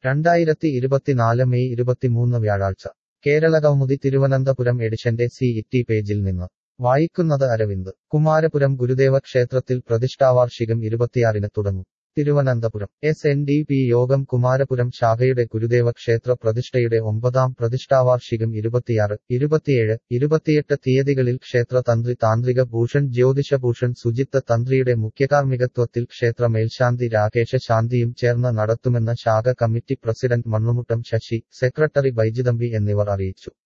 രണ്ടായിരത്തി ഇരുപത്തിനാല് മെയ് ഇരുപത്തിമൂന്ന് വ്യാഴാഴ്ച കേരളകൗമുദി തിരുവനന്തപുരം എഡിഷന്റെ സി ഇറ്റി പേജിൽ നിന്ന് വായിക്കുന്നത് അരവിന്ദ് കുമാരപുരം ഗുരുദേവ ക്ഷേത്രത്തിൽ പ്രതിഷ്ഠാവാർഷികം ഇരുപത്തിയാറിന് തുടങ്ങും Thiruvananthapuram S N D P യോഗം കുമാരപുരം ശാഖയുടെ ഗുരുദേവ ക്ഷേത്ര പ്രതിഷ്ഠയുടെ ഒമ്പതാം പ്രതിഷ്ഠാവാർഷികം ഇരുപത്തിയാറ് ഇരുപത്തിയേഴ് ഇരുപത്തിയെട്ട് തീയതികളിൽ ക്ഷേത്ര തന്ത്രി താന്ത്രിക ഭൂഷൺ ജ്യോതിഷഭൂഷൺ സുജിത്ത് തന്ത്രിയുടെ മുഖ്യകാർമ്മികത്വത്തിൽ ക്ഷേത്ര മേൽശാന്തി രാകേശ ശാന്തിയും ചേർന്ന് നടത്തുമെന്ന് ശാഖ committee president Mannumuttam Sasi secretary Baijithampi എന്നിവർ അറിയിച്ചു